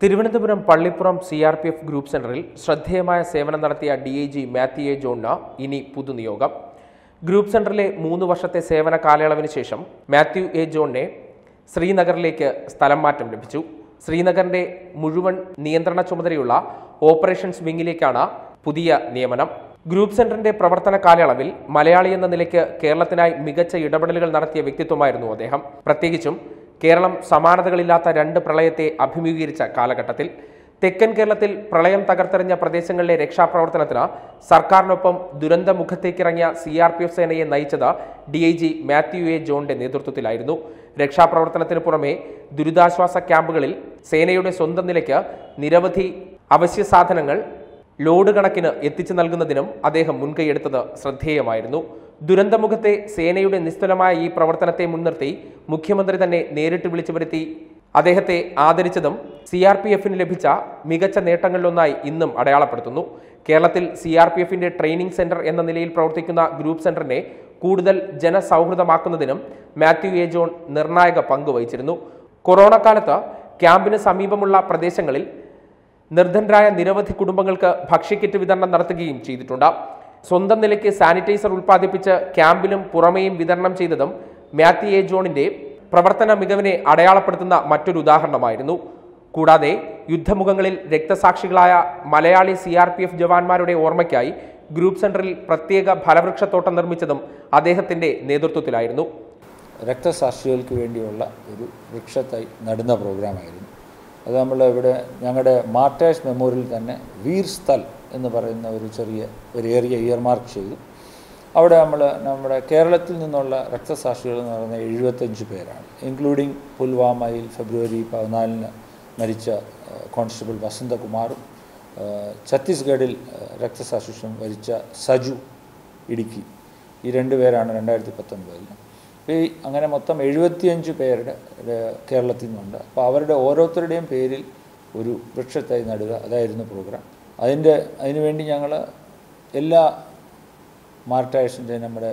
Thiruvananthapuram Pallippuram C R P F group സെന്ററിൽ ശ്രദ്ധേയമായ സേവനം നടത്തിയ D I G Mathew A ജോണിന് ഇനി പുതുനിയോഗം ഗ്രൂപ്പ് സെന്ററിലെ മൂന്ന് വർഷത്തെ സേവന കാലയളവിന് ശേഷം മാത്യു എ ജോണിനെ ശ്രീനഗറിലേക്ക് സ്ഥലം മാറ്റം ലഭിച്ചു ശ്രീനഗറിന്റെ മുഴുവൻ നിയന്ത്രണ ചുമതലയുള്ള ഓപ്പറേഷൻസ് വിങ്ങിലേക്കാണ് പുതിയ നിയമനം ഗ്രൂപ്പ് സെന്ററിന്റെ പ്രവർത്തന കാലയളവിൽ മലയാളി എന്ന നിലയ്ക്ക് കേരളത്തിനായി മികച്ച ഇടപെടലുകൾ നടത്തിയ വ്യക്തിത്വമായിരുന്നു അദ്ദേഹം പ്രത്യേകിച്ചും കേരളം സമാനതകളില്ലാത്ത രണ്ട് പ്രളയത്തെ അഭിമുഖീകരിച്ച കാലഘട്ടത്തിൽ തെക്കൻ കേരളത്തിൽ പ്രളയം തകർത്തെറിഞ്ഞ പ്രദേശങ്ങളിലെ രക്ഷാപ്രവർത്തനത്തിന് സർക്കാരിനൊപ്പം ദുരന്തമുഖത്തേക്കിറങ്ങിയ സി ആർ പി എഫ് സേനയെ നയിച്ചത് D I G Mathew A ജോണിന്റെ നേതൃത്വത്തിലായിരുന്നു രക്ഷാപ്രവർത്തനത്തിന് പുറമെ ദുരിതാശ്വാസ ക്യാമ്പുകളിൽ സേനയുടെ സ്വന്തം നിലയ്ക്ക് നിരവധി അവശ്യ സാധനങ്ങൾ ലോഡ് കണക്കിന് എത്തിച്ചു നൽകുന്നതിനും അദ്ദേഹം മുൻകൈയെടുത്തത് ശ്രദ്ധേയമായിരുന്നു ദുരന്തമുഖത്തെ സേനയുടെ നിസ്തുലമായ ഈ പ്രവർത്തനത്തെ മുൻനിർത്തി മുഖ്യമന്ത്രി തന്നെ നേരിട്ട് വിളിച്ചു വരുത്തി അദ്ദേഹത്തെ ആദരിച്ചതും സി ആർ പി എഫിന് ലഭിച്ച മികച്ച നേട്ടങ്ങളിലൊന്നായി ഇന്നും അടയാളപ്പെടുത്തുന്നു കേരളത്തിൽ സി ആർ പി എഫിന്റെ ട്രെയിനിംഗ് സെന്റർ എന്ന നിലയിൽ പ്രവർത്തിക്കുന്ന ഗ്രൂപ്പ് സെന്ററിനെ കൂടുതൽ ജനസൗഹൃദമാക്കുന്നതിനും മാത്യു എ ജോൺ നിർണായക പങ്ക് വഹിച്ചിരുന്നു കൊറോണ കാലത്ത് ക്യാമ്പിന് സമീപമുള്ള പ്രദേശങ്ങളിൽ നിർധനരായ നിരവധി കുടുംബങ്ങൾക്ക് ഭക്ഷ്യക്കിറ്റ് വിതരണം നടത്തുകയും ചെയ്തിട്ടുണ്ട് സ്വന്തം നിലയ്ക്ക് സാനിറ്റൈസർ ഉൽപ്പാദിപ്പിച്ച് ക്യാമ്പിലും പുറമേയും വിതരണം ചെയ്തതും മാത്യു എ ജോണിന്റെ പ്രവർത്തന മികവിനെ അടയാളപ്പെടുത്തുന്ന മറ്റൊരു ഉദാഹരണമായിരുന്നു കൂടാതെ യുദ്ധമുഖങ്ങളിൽ രക്തസാക്ഷികളായ Malayali C R P F ജവാന്മാരുടെ ഓർമ്മയ്ക്കായി ഗ്രൂപ്പ് സെന്ററിൽ പ്രത്യേക ഫലവൃക്ഷത്തോട്ടം നിർമ്മിച്ചതും അദ്ദേഹത്തിന്റെ നേതൃത്വത്തിലായിരുന്നു രക്തസാക്ഷികൾക്ക് വേണ്ടിയുള്ള ഒരു വൃക്ഷത്തൈ നടുന്ന പ്രോഗ്രാമായിരുന്നു അത് നമ്മൾ ഇവിടെ ഞങ്ങളുടെ മാർട്ടേഴ്സ് മെമ്മോറിയൽ തന്നെ വീർ സ്ഥൽ എന്ന് പറയുന്ന ഒരു ചെറിയ ഒരു ഏരിയ ഇയർമാർക്ക് ചെയ്തു അവിടെ നമ്മൾ നമ്മുടെ കേരളത്തിൽ നിന്നുള്ള രക്തസാക്ഷികൾ എന്ന് പറയുന്നത് എഴുപത്തഞ്ച് പേരാണ് ഇൻക്ലൂഡിങ് പുൽവാമയിൽ ഫെബ്രുവരി പതിനാലിന് മരിച്ച ഏഹ്, കോൺസ്റ്റബിൾ വസന്തകുമാറും ഏഹ്, ഛത്തീസ്ഗഡിൽ ഏഹ്, രക്തസാക്ഷിത്വം വരിച്ച സജു ഇടുക്കി ഈ രണ്ട് പേരാണ് രണ്ടായിരത്തി പത്തൊൻപതിൽ ഈ അങ്ങനെ മൊത്തം എഴുപത്തിയഞ്ച് പേരുടെ ഏഹ്, കേരളത്തിൽ നിന്നുണ്ട് അപ്പോൾ അവരുടെ ഓരോരുത്തരുടെയും പേരിൽ ഒരു വൃക്ഷത്തൈ നടുക അതായിരുന്നു പ്രോഗ്രാം അതിൻ്റെ അതിനുവേണ്ടി ഞങ്ങൾ എല്ലാ മാർട്ടേഴ്സിൻ്റെ നമ്മുടെ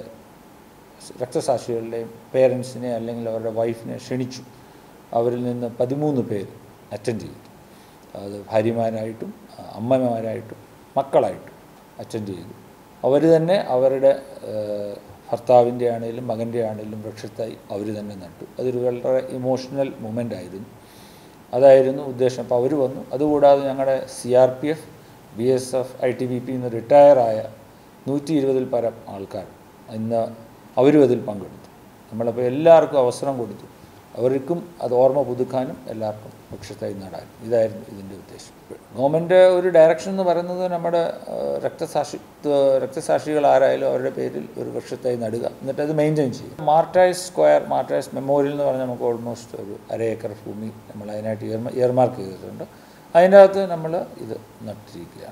രക്തസാക്ഷികളുടെയും പേരൻസിനെ അല്ലെങ്കിൽ അവരുടെ വൈഫിനെ ക്ഷണിച്ചു അവരിൽ നിന്ന് പതിമൂന്ന് പേര് അറ്റൻഡ് ചെയ്തു അത് ഭാര്യമാരായിട്ടും അമ്മമാരായിട്ടും മക്കളായിട്ടും അറ്റൻഡ് ചെയ്തു അവർ തന്നെ അവരുടെ ഏഹ്, ഭർത്താവിൻ്റെ ആണെങ്കിലും മകൻ്റെ ആണെങ്കിലും വൃക്ഷത്തായി അവർ തന്നെ നട്ടു അതൊരു വളരെ ഇമോഷണൽ മൊമെൻ്റ് ആയിരുന്നു അതായിരുന്നു ഉദ്ദേശം അപ്പോൾ അവർ വന്നു അതുകൂടാതെ ഞങ്ങളുടെ C R P F B S F I T B P നിന്ന് റിട്ടയറായ നൂറ്റി ഇരുപതിൽ പരം ആൾക്കാർ ഇന്ന് അവരും അതിൽ പങ്കെടുത്തു നമ്മളപ്പോൾ എല്ലാവർക്കും അവസരം കൊടുത്തു അവർക്കും അത് ഓർമ്മ പുതുക്കാനും എല്ലാവർക്കും വൃക്ഷത്തായി നടാനും ഇതായിരുന്നു ഇതിൻ്റെ ഉദ്ദേശം ഗവൺമെൻറ് ഒരു ഡയറക്ഷൻ എന്ന് പറയുന്നത് നമ്മുടെ ആ, രക്തസാക്ഷി രക്തസാക്ഷികൾ ആരായാലും അവരുടെ പേരിൽ ഒരു വൃക്ഷത്തായി നടുക എന്നിട്ട് അത് മെയിൻറ്റെയിൻ ചെയ്യും മാർട്ടൈസ് സ്ക്വയർ മാർട്ടൈസ് മെമ്മോറിയൽ എന്ന് പറഞ്ഞാൽ നമുക്ക് ഓൾമോസ്റ്റ് ഒരു അര ഏക്കർ ഭൂമി നമ്മൾ അതിനായിട്ട് ഇയർമ ഇയർമാർക്ക് ചെയ്തിട്ടുണ്ട് അതിൻ്റെ അകത്ത് നമ്മൾ ഇത് നട്ടിരിക്കുകയാണ്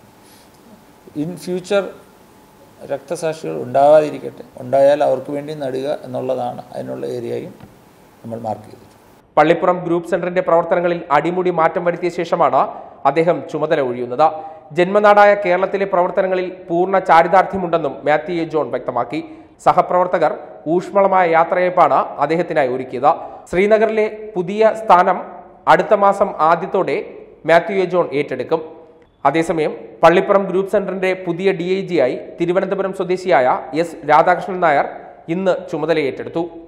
ഇൻ ഫ്യൂച്ചർ രക്തസാക്ഷികൾ ഉണ്ടാവാതിരിക്കട്ടെ ഉണ്ടായാൽ അവർക്ക് വേണ്ടി നടുക എന്നുള്ളതാണ് അതിനുള്ള ഏരിയയും നമ്മൾ മാർക്ക് ചെയ്തിട്ടുണ്ട് പള്ളിപ്പുറം ഗ്രൂപ്പ് സെന്ററിന്റെ പ്രവർത്തനങ്ങളിൽ അടിമുടി മാറ്റം വരുത്തിയ ശേഷമാണ് അദ്ദേഹം ചുമതല ഒഴിയുന്നത് ജന്മനാടായ കേരളത്തിലെ പ്രവർത്തനങ്ങളിൽ പൂർണ്ണ ചാരിതാർത്ഥ്യമുണ്ടെന്നും മാത്യു എ ജോൺ വ്യക്തമാക്കി സഹപ്രവർത്തകർ ഊഷ്മളമായ യാത്രയപ്പാണ് അദ്ദേഹത്തിനായി ഒരുക്കിയത് ശ്രീനഗറിലെ പുതിയ സ്ഥാനം അടുത്ത മാസം ആദ്യത്തോടെ മാത്യു എ ജോൺ ഏറ്റെടുക്കും അതേസമയം പള്ളിപ്പുറം ഗ്രൂപ്പ് സെന്ററിന്റെ പുതിയ ഡി ഐ ജിയായി തിരുവനന്തപുരം സ്വദേശിയായ എസ് രാധാകൃഷ്ണൻ നായർ ഇന്ന് ചുമതല ഏറ്റെടുത്തു